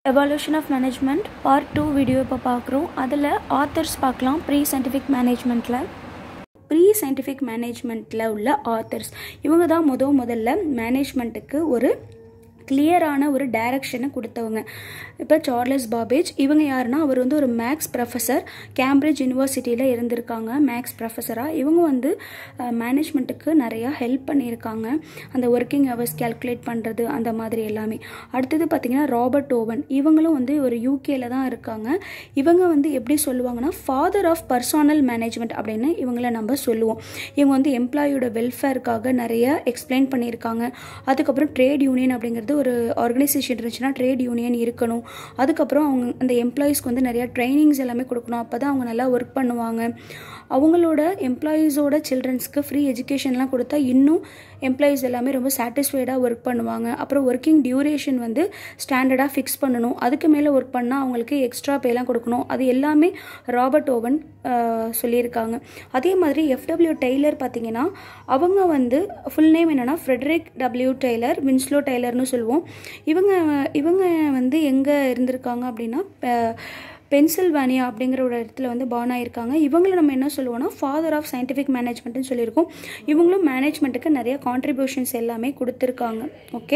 evaluation of management part two video இப்போ பார்க்குறோம் அதில் ஆத்தர்ஸ் பார்க்கலாம் ப்ரீ சயின்டிஃபிக் மேனேஜ்மெண்ட்டில் ப்ரீ சயின்டிஃபிக் மேனேஜ்மெண்ட்டில் உள்ள ஆத்தர்ஸ் இவங்க தான் முத முதல்ல மேனேஜ்மெண்ட்டுக்கு ஒரு கிளியரான ஒரு டைரக்ஷனை கொடுத்தவங்க இப்போ சார்லஸ் பாபேஜ் இவங்க யாருன்னா அவர் வந்து ஒரு மேக்ஸ் ப்ரொஃபஸர் கேம்பிரிட்ஜ் யூனிவர்சிட்டியில் இருந்திருக்காங்க மேக்ஸ் ப்ரொஃபஸராக இவங்க வந்து மேனேஜ்மெண்ட்டுக்கு நிறையா ஹெல்ப் பண்ணியிருக்காங்க அந்த ஒர்க்கிங் ஹவர்ஸ் கேல்குலேட் பண்ணுறது அந்த மாதிரி எல்லாமே அடுத்தது பார்த்திங்கன்னா ராபர்ட் ஓவன் இவங்களும் வந்து ஒரு யூகேல தான் இருக்காங்க இவங்க வந்து எப்படி சொல்லுவாங்கன்னா ஃபாதர் ஆஃப் பர்சனல் மேனேஜ்மெண்ட் அப்படின்னு இவங்கள நம்ம சொல்லுவோம் இவங்க வந்து எம்ப்ளாயோட வெல்ஃபேருக்காக நிறைய எக்ஸ்பிளைன் பண்ணியிருக்காங்க அதுக்கப்புறம் ட்ரேட் யூனியன் அப்படிங்கிறது ஒரு ஆர்கனைசேஷன் இருந்துச்சுன்னா ட்ரேட் யூனியன் இருக்கணும் அதுக்கப்புறம் அவங்க அந்த எம்ப்ளாயீஸ்க்கு வந்து நிறையா ட்ரைனிங்ஸ் எல்லாமே கொடுக்கணும் அப்போ தான் அவங்க நல்லா ஒர்க் பண்ணுவாங்க அவங்களோட எம்ப்ளாயீஸோட சில்ட்ரன்ஸ்க்கு ஃப்ரீ எஜுகேஷன்லாம் கொடுத்தா இன்னும் எம்ப்ளாயீஸ் எல்லாமே ரொம்ப சாட்டிஸ்ஃபைடாக ஒர்க் பண்ணுவாங்க அப்புறம் ஒர்க்கிங் டியூரேஷன் வந்து ஸ்டாண்டர்டாக ஃபிக்ஸ் பண்ணணும் அதுக்கு மேலே ஒர்க் பண்ணால் அவங்களுக்கு எக்ஸ்ட்ரா பேலாம் கொடுக்கணும் அது எல்லாமே ராபர்ட் ஓவன் சொல்லியிருக்காங்க அதே மாதிரி எஃப்டபிள்யூ டெய்லர் பார்த்தீங்கன்னா அவங்க வந்து ஃபுல் நேம் என்னென்னா ஃப்ரெட்ரிக் டபிள்யூ டெய்லர் வின்ஸ்லோ டெய்லர்னு சொல்லுவோம் இவங்க இவங்க வந்து எங்கே இருந்திருக்காங்க அப்படின்னா பென்சில்வேனியா அப்படிங்கிற ஒரு இடத்துல வந்து பார்ன் ஆயிருக்காங்க இவங்களை நம்ம என்ன சொல்லுவோம்னா ஃபாதர் ஆஃப் சயின்டிஃபிக் மேனேஜ்மெண்ட்னு சொல்லியிருக்கோம் இவங்களும் மேனேஜ்மெண்ட்டுக்கு நிறைய கான்ட்ரிபியூஷன்ஸ் எல்லாமே கொடுத்துருக்காங்க ஓகே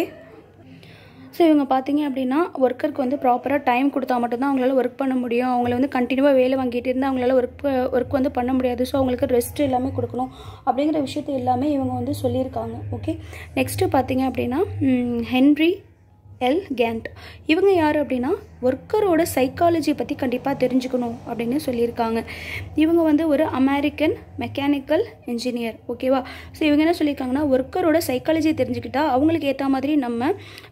ஸோ இவங்க பார்த்தீங்க அப்படின்னா ஒர்க்கருக்கு வந்து ப்ராப்பராக டைம் கொடுத்தா மட்டும்தான் அவங்களால ஒர்க் பண்ண முடியும் அவங்கள வந்து கண்டினியூவாக வேலை வாங்கிட்டு இருந்தால் அவங்களால ஒர்க் ஒர்க் வந்து பண்ண முடியாது ஸோ அவங்களுக்கு ரெஸ்ட் எல்லாமே கொடுக்கணும் அப்படிங்கிற விஷயத்தை எல்லாமே இவங்க வந்து சொல்லியிருக்காங்க ஓகே நெக்ஸ்ட்டு பார்த்தீங்க அப்படின்னா ஹென்ரி எல் கேண்ட் இவங்க யார் அப்படின்னா ஒர்க்கரோட சைக்காலஜி பற்றி கண்டிப்பாக தெரிஞ்சுக்கணும் அப்படின்னு சொல்லியிருக்காங்க இவங்க வந்து ஒரு அமெரிக்கன் மெக்கானிக்கல் இன்ஜினியர் ஓகேவா ஸோ இவங்க என்ன சொல்லியிருக்காங்கன்னா ஒர்க்கரோட சைக்காலஜி தெரிஞ்சுக்கிட்டா அவங்களுக்கு ஏற்ற மாதிரி நம்ம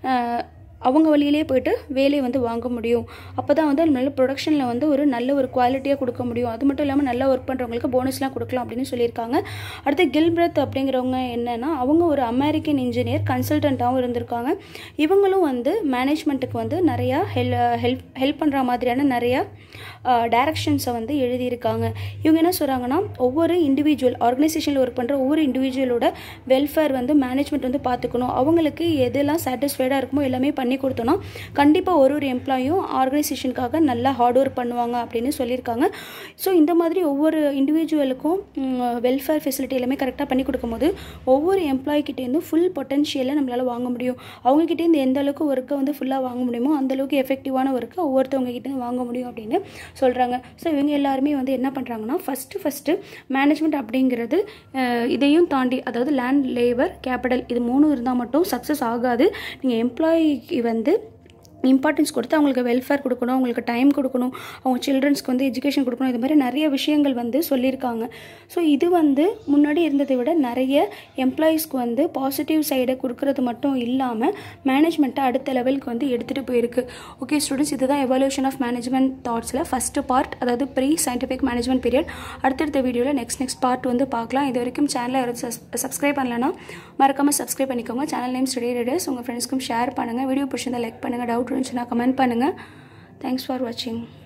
அவங்க வழியிலே போயிட்டு வேலையை வந்து வாங்க முடியும் அப்போ தான் வந்து நம்மளால ப்ரொடக்ஷனில் வந்து ஒரு நல்ல ஒரு குவாலிட்டியாக கொடுக்க முடியும் அது மட்டும் இல்லாமல் நல்லா ஒர்க் பண்ணுறவங்களுக்கு போனஸ்லாம் கொடுக்கலாம் அப்படின்னு சொல்லியிருக்காங்க அடுத்து கில்பிரத் அப்படிங்கிறவங்க என்னென்னா அவங்க ஒரு அமெரிக்கன் இன்ஜினியர் கன்சல்டண்ட்டாகவும் இருந்திருக்காங்க இவங்களும் வந்து மேனேஜ்மெண்ட்டுக்கு வந்து நிறையா ஹெல் ஹெல்ப் ஹெல்ப் பண்ணுற மாதிரியான நிறையா டைரக்ஷன்ஸை வந்து எழுதியிருக்காங்க இவங்க என்ன சொல்கிறாங்கன்னா ஒவ்வொரு இண்டிவிஜுவல் ஆர்கனைசேஷனில் ஒர்க் பண்ணுற ஒவ்வொரு இண்டிவிஜுவலோட வெல்ஃபேர் வந்து மேனேஜ்மெண்ட் வந்து பார்த்துக்கணும் அவங்களுக்கு எதெல்லாம் சாட்டிஸ்ஃபைடாக இருக்குமோ எல்லாமே பண்ணி கொடுத்தோன்னா கண்டிப்பாக ஒரு ஒரு எம்ப்ளாயும் ஆர்கனைசேஷனுக்காக நல்லா ஹார்ட் ஒர்க் பண்ணுவாங்க அப்படின்னு சொல்லியிருக்காங்க ஸோ இந்த மாதிரி ஒவ்வொரு இண்டிவிஜுவலுக்கும் வெல்ஃபேர் ஃபெசிலிட்டி எல்லாமே கரெக்டாக பண்ணி கொடுக்கும்போது ஒவ்வொரு எம்ப்ளாய்கிட்டேருந்து ஃபுல் பொட்டன்ஷியலை நம்மளால் வாங்க முடியும் அவங்ககிட்டேருந்து எந்த அளவுக்கு ஒர்க்கை வந்து ஃபுல்லாக வாங்க முடியுமோ அந்தளவுக்கு எஃபெக்டிவான ஒர்க்கை ஒவ்வொருத்தவங்க கிட்டேருந்து வாங்க முடியும் அப்படின்னு சொல்கிறாங்க ஸோ இவங்க எல்லாருமே வந்து என்ன பண்ணுறாங்கன்னா ஃபஸ்ட்டு ஃபஸ்ட்டு மேனேஜ்மெண்ட் அப்படிங்கிறது இதையும் தாண்டி அதாவது லேண்ட் லேபர் கேபிட்டல் இது மூணு இருந்தால் மட்டும் சக்ஸஸ் ஆகாது நீங்கள் எம்ப்ளாயிக்கு வந்து இம்பார்ட்டன்ஸ் கொடுத்து அவங்களுக்கு வெல்ஃபேர் கொடுக்கணும் அவங்களுக்கு டைம் கொடுக்கணும் அவங்க சில்ட்ரன்ஸ்க்கு வந்து எஜுகேஷன் கொடுக்கணும் இது மாதிரி நிறைய விஷயங்கள் வந்து சொல்லியிருக்காங்க ஸோ இது வந்து முன்னாடி இருந்ததை விட நிறைய எம்ப்ளாயீஸ்க்கு வந்து பாசிட்டிவ் சைடை கொடுக்கறது மட்டும் இல்லாமல் மேனேஜ்மெண்ட்டை அடுத்த லெவலுக்கு வந்து எடுத்துகிட்டு போயிருக்கு ஓகே ஸ்டூடெண்ட்ஸ் இதுதான் எவல்யூஷன் ஆஃப் மேனேஜ்மெண்ட் தாட்ஸில் ஃபஸ்ட்டு பார்ட் அதாவது ப்ரீ சயின்டிஃபிக் மேனேஜ்மெண்ட் பீரியட் அடுத்தடுத்த வீடியோவில் நெக்ஸ்ட் நெக்ஸ்ட் பார்ட் வந்து பார்க்கலாம் இது வரைக்கும் சேனலை யாரும் சப்ஸ்கிரைப் பண்ணலன்னா மறக்காமல் சப்ஸ்கிரைப் பண்ணிக்கோங்க சேனல் நேம் ஸ்டடி ரீடர்ஸ் உங்கள் ஃப்ரெண்ட்ஸ்க்கும் ஷேர் பண்ணுங்கள் வீடியோ பிடிச்சிருந்தா லைக் பண்ணுங்கள் டவுட் இருந்துச்சுன்னா கமெண்ட் பண்ணுங்கள் தேங்க்ஸ் ஃபார் வாட்சிங்